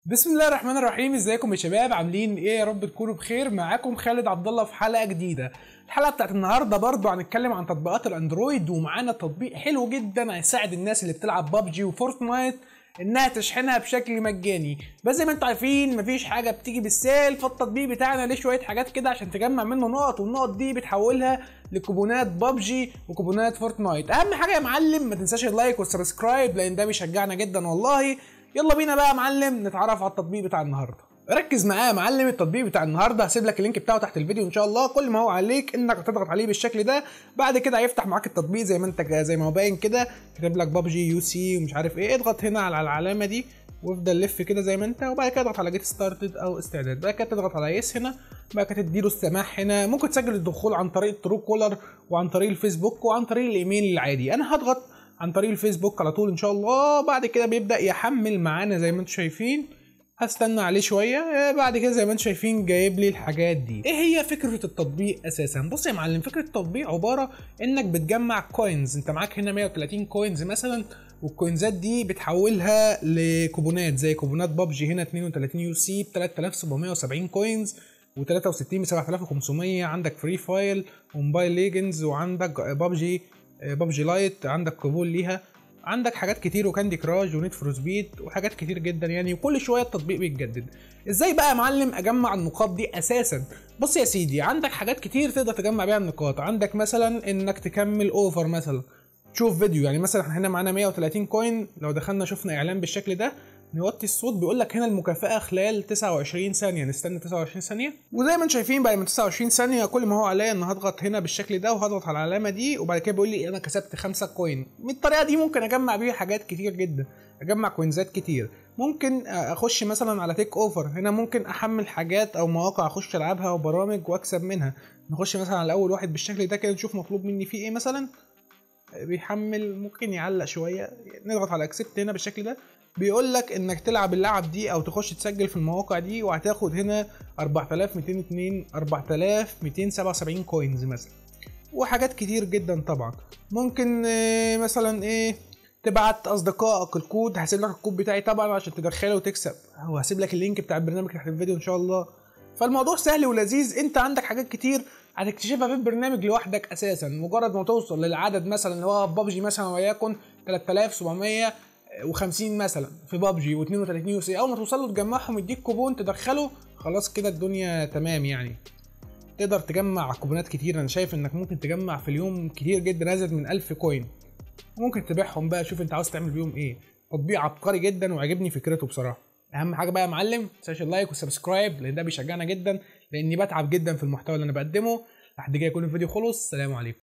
بسم الله الرحمن الرحيم ازيكم يا شباب عاملين ايه يا رب تكونوا بخير معاكم خالد عبد الله في حلقه جديده الحلقه بتاعت النهارده برضو هنتكلم عن تطبيقات الاندرويد ومعانا تطبيق حلو جدا هيساعد الناس اللي بتلعب بابجي وفورتنايت انها تشحنها بشكل مجاني بس زي ما انتم عارفين مفيش حاجه بتيجي بالسهل فالتطبيق بتاعنا ليه شويه حاجات كده عشان تجمع منه نقط والنقط دي بتحولها لكوبونات بابجي وكوبونات فورتنايت اهم حاجه يا معلم ما تنساش اللايك والسبسكرايب لان ده بيشجعنا جدا والله يلا بينا بقى يا معلم نتعرف على التطبيق بتاع النهارده ركز معايا يا معلم التطبيق بتاع النهارده هسيب لك اللينك بتاعه تحت الفيديو ان شاء الله كل ما هو عليك انك هتضغط عليه بالشكل ده بعد كده هيفتح معاك التطبيق زي ما انت زي ما هو باين كده كاتب لك بابجي يو سي ومش عارف ايه اضغط هنا على العلامه دي وافضل لف كده زي ما انت وبعد كده اضغط على جيت ستارتد او استعداد بعد كده تضغط على يس هنا بعد كده تديله السماح هنا ممكن تسجل الدخول عن طريق ترو كولر وعن طريق الفيسبوك وعن طريق الايميل العادي انا هضغط عن طريق الفيسبوك على طول ان شاء الله بعد كده بيبدا يحمل معانا زي ما انتم شايفين هستنى عليه شويه بعد كده زي ما انتم شايفين جايب لي الحاجات دي ايه هي فكره التطبيق اساسا بص يا معلم فكره التطبيق عباره انك بتجمع كوينز انت معاك هنا 130 كوينز مثلا والكوينزات دي بتحولها لكوبونات زي كوبونات بابجي هنا 32 يو سي ب 3770 كوينز و63 ب 7500 عندك فري فايل وموبايل ليجندز وعندك بابجي بابجي لايت عندك قبول ليها عندك حاجات كتير وكاندي كراش ونيد فور سبيد وحاجات كتير جدا يعني وكل شويه التطبيق بيتجدد ازاي بقى يا معلم اجمع النقاط دي اساسا بص يا سيدي عندك حاجات كتير تقدر تجمع بيها النقاط عندك مثلا انك تكمل اوفر مثلا تشوف فيديو يعني مثلا احنا هنا معانا 130 كوين لو دخلنا شفنا اعلان بالشكل ده نوطي الصوت بيقول لك هنا المكافأة خلال 29 ثانية نستنى 29 ثانية وزي ما انتم شايفين بعد ما 29 ثانية كل ما هو عليا ان هضغط هنا بالشكل ده وهضغط على العلامة دي وبعد كده بيقول لي انا كسبت 5 كوين بالطريقة دي ممكن اجمع بيها حاجات كتير جدا اجمع كوينزات كتير ممكن اخش مثلا على تيك اوفر هنا ممكن احمل حاجات او مواقع اخش العبها وبرامج واكسب منها نخش مثلا على اول واحد بالشكل ده كده نشوف مطلوب مني فيه ايه مثلا بيحمل ممكن يعلق شويه نضغط على اكسبت هنا بالشكل ده بيقول لك انك تلعب اللعب دي او تخش تسجل في المواقع دي وهتاخد هنا 4202 4277 كوينز مثلا وحاجات كتير جدا طبعا ممكن مثلا ايه تبعت اصدقائك الكود هسيب لك الكود بتاعي طبعا عشان تدخله وتكسب وهسيب لك اللينك بتاع البرنامج تحت الفيديو ان شاء الله فالموضوع سهل ولذيذ انت عندك حاجات كتير هتكتشفها في البرنامج لوحدك اساسا مجرد ما توصل للعدد مثلا اللي هو بابجي مثلا وليكن 3750 مثلا في بابجي و32 يو سي اول ما توصل له تجمعهم يديك كوبون تدخله خلاص كده الدنيا تمام يعني تقدر تجمع كوبونات كتير انا شايف انك ممكن تجمع في اليوم كتير جدا ازيد من 1000 كوين ممكن تبيعهم بقى شوف انت عاوز تعمل بيهم ايه تطبيق عبقري جدا وعجبني فكرته بصراحه اهم حاجه بقى يا معلم تنساش اللايك والسبسكرايب لان ده بيشجعنا جدا لاني بتعب جدا في المحتوى اللي انا بقدمه لحد كده يكون الفيديو خلص سلام عليكم